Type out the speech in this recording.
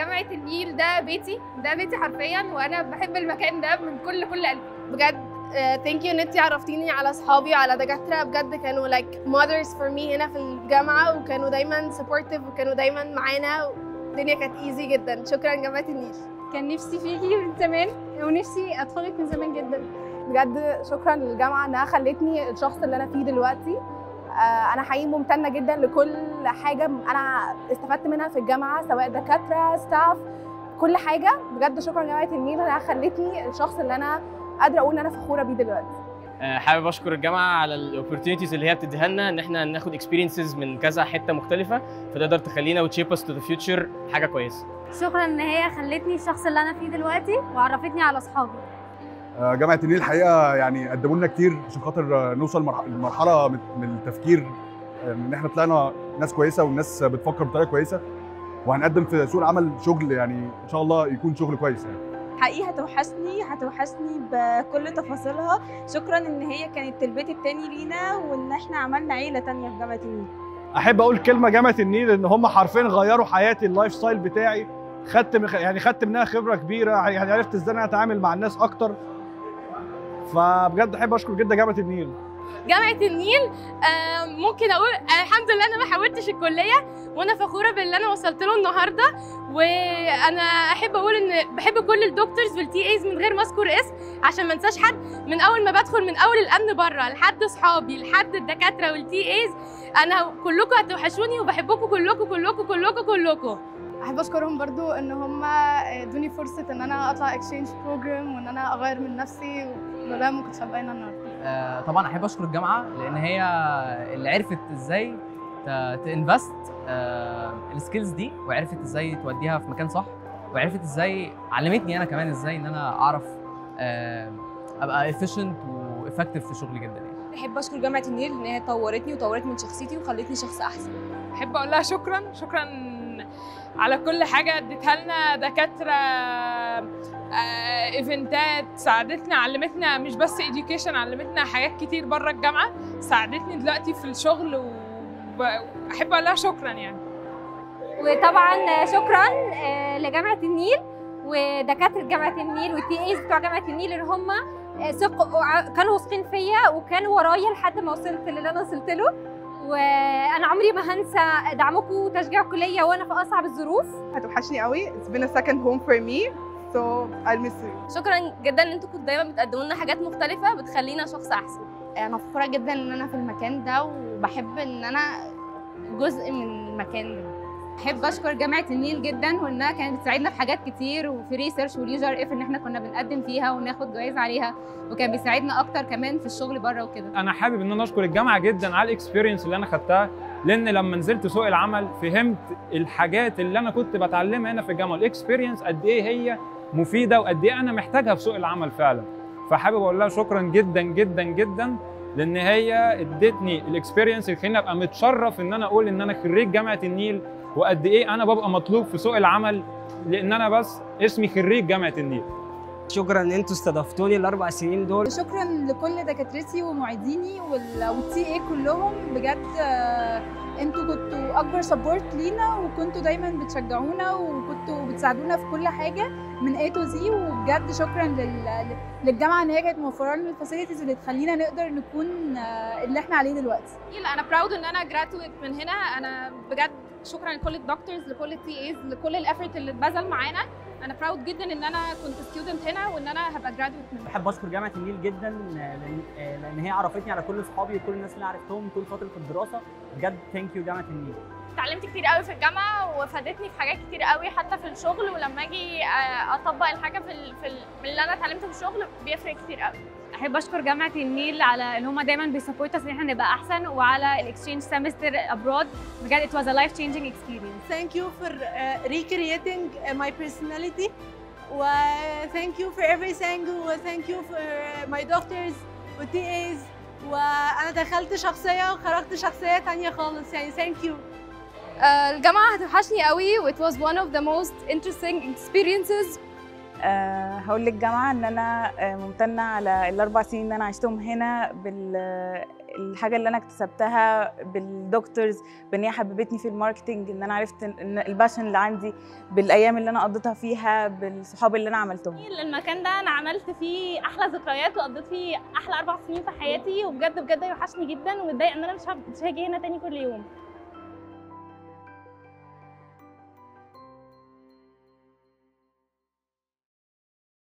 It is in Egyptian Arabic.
جامعة النيل ده بيتي ده بيتي حرفيا وانا بحب المكان ده من كل كل قلبي بجد ثانك يو ان انت عرفتيني على اصحابي وعلى دكاتره بجد كانوا لايك like mothers for me هنا في الجامعه وكانوا دايما supportive وكانوا دايما معانا والدنيا كانت ايزي جدا شكرا جامعه النيل كان نفسي فيكي من زمان ونفسي ادخلك من زمان جدا بجد شكرا للجامعه انها خلتني الشخص اللي انا فيه دلوقتي آه، انا حقيقي ممتنه جدا لكل حاجه انا استفدت منها في الجامعه سواء دكاتره ستاف كل حاجه بجد شكرا جامعه النيل انها خلتني الشخص اللي انا قادره اقول ان انا فخوره بيه دلوقتي آه، حابب اشكر الجامعه على الاوبورتيونيتيز اللي هي بتديها لنا ان احنا ناخد اكسبيرينسز من كذا حته مختلفه فتقدر تخلينا وتشيب اس تو ذا فيوتشر حاجه كويسه شكرا ان هي خلتني الشخص اللي انا فيه دلوقتي وعرفتني على اصحابي آه، جامعه النيل الحقيقه يعني قدموا لنا كتير عشان خاطر آه، نوصل مرح- لمرحله من من التفكير آه، ان احنا طلعنا ناس كويسه والناس بتفكر بطريقه كويسه وهنقدم في سوق العمل شغل يعني ان شاء الله يكون شغل كويس يعني حقيقي هتوحشني هتوحشني بكل تفاصيلها شكرا ان هي كانت البيت التاني لينا وان احنا عملنا عيله تانيه في جامعه النيل احب اقول كلمه جامعه النيل ان هم حرفيا غيروا حياتي اللايف ستايل بتاعي خدت مخ... يعني خدت منها خبره كبيره يعني عرفت ازاي انا اتعامل مع الناس اكتر فبجد احب اشكر جدا جامعه النيل جامعة النيل آه، ممكن اقول الحمد لله انا ما حاولتش الكلية وانا فخورة باللي انا وصلت له النهاردة وانا احب اقول ان بحب كل الدكتورز والتي ايز من غير ما اذكر اسم عشان ما انساش حد من اول ما بدخل من اول الامن بره لحد اصحابي لحد الدكاترة والتي ايز انا كلكم هتوحشوني وبحبكم كلكم كلكم كلكم كلكم احب اشكرهم برضو ان هم ادوني فرصه ان انا اطلع اكسشينج بروجرام وان انا اغير من نفسي وده ما كنتش حابه النهارده آه، طبعا احب اشكر الجامعه لان هي اللي عرفت ازاي تنفست السكيلز دي وعرفت ازاي توديها في مكان صح وعرفت ازاي علمتني انا كمان ازاي ان انا اعرف آه، ابقى efficient وافكتيف في شغلي جدا يعني احب اشكر جامعه النيل ان هي طورتني وطورت من شخصيتي وخلتني شخص احسن احب اقول لها شكرا شكرا على كل حاجه اديتها لنا دكاتره آه، ايفنتات ساعدتنا علمتنا مش بس education علمتنا حاجات كتير بره الجامعه ساعدتني دلوقتي في الشغل واحب اقول لها شكرا يعني وطبعا شكرا آه، لجامعه النيل ودكاتره جامعه النيل والتي ايز بتوع جامعه النيل اللي هم آه، ثق- كانوا واثقين فيا وكانوا ورايا لحد ما وصلت للي انا وصلت له وانا عمري ما هنسى دعمكم وتشجيعكم ليا وانا في اصعب الظروف هتوحشني قوي it's been a second home for me so I'll miss you شكرا جدا ان انتوا كنتوا دايما بتقدموا لنا حاجات مختلفه بتخلينا شخص احسن انا فخوره جدا ان انا في المكان ده وبحب ان انا جزء من المكان ده احب اشكر جامعه النيل جدا وانها كانت بتساعدنا في حاجات كتير وفي ريسيرش وليجر اف ان احنا كنا بنقدم فيها وناخد جوائز عليها وكان بيساعدنا اكتر كمان في الشغل بره وكده انا حابب ان انا اشكر الجامعه جدا على الاكسبيرينس اللي انا خدتها لان لما نزلت سوق العمل فهمت الحاجات اللي انا كنت بتعلمها هنا في الجامعه الاكسبيرينس قد ايه هي مفيده وقد ايه انا محتاجها في سوق العمل فعلا فحابب اقول لها شكرا جدا جدا جدا لان هي ادتني الاكسبيرينس اللي خليني ابقى متشرف ان انا اقول ان انا خريج جامعه النيل وقد ايه انا ببقى مطلوب في سوق العمل لان انا بس اسمي خريج جامعه النيل شكرا ان انتوا استضفتوني الاربع سنين دول شكرا لكل دكاترتي ومعيديني والتي اي كلهم بجد آه، انتوا كنتوا اكبر سبورت لينا وكنتوا دايما بتشجعونا وكنتوا بتساعدونا في كل حاجه من A to Z وبجد شكرا لل... للجامعه ان هي كانت موفره لنا الفاسيلتيز اللي تخلينا نقدر نكون آه، اللي احنا عليه دلوقتي انا براود ان انا جراتويت من هنا انا بجد شكرا لكل الدكتورز لكل التي ايز لكل الافورت اللي اتبذل معانا انا براود جدا ان انا كنت ستودنت هنا وان انا هبقى جراتويت من بحب اشكر جامعه النيل جدا لان لان هي عرفتني على كل اصحابي وكل الناس اللي عرفتهم طول فتره الدراسه بجد ثانك يو جامعه النيل اتعلمت كتير قوي في الجامعه وفادتني في حاجات كتير قوي حتى في الشغل ولما اجي آه، اطبق الحاجه في ال... في ال... من اللي انا اتعلمته في الشغل بيفرق كتير قوي احب اشكر جامعه النيل على ان هم دايما بيسبورت ان احنا نبقى احسن وعلى الاكسشينج سمستر ابرود بجد it was a life changing experience Thank you for uh, recreating uh, my personality. و thank you for everything و thank you for uh, my doctors و TAs وأنا دخلت شخصية وخرجت شخصية تانية خالص يعني thank you. الجامعه هتوحشني قوي و it was one of the most interesting experiences أه هقول للجامعة إن أنا آه، ممتنة على الأربع سنين اللي أنا عشتهم هنا بال الحاجه اللي انا اكتسبتها بالدكتورز بان هي حببتني في الماركتنج ان انا عرفت ان الباشن اللي عندي بالايام اللي انا قضيتها فيها بالصحاب اللي انا عملتهم المكان ده انا عملت فيه احلى ذكريات وقضيت فيه احلى اربع سنين في حياتي وبجد بجد يوحشني جدا ومتضايقه ان انا مش هب- مش هاجي هنا تاني كل يوم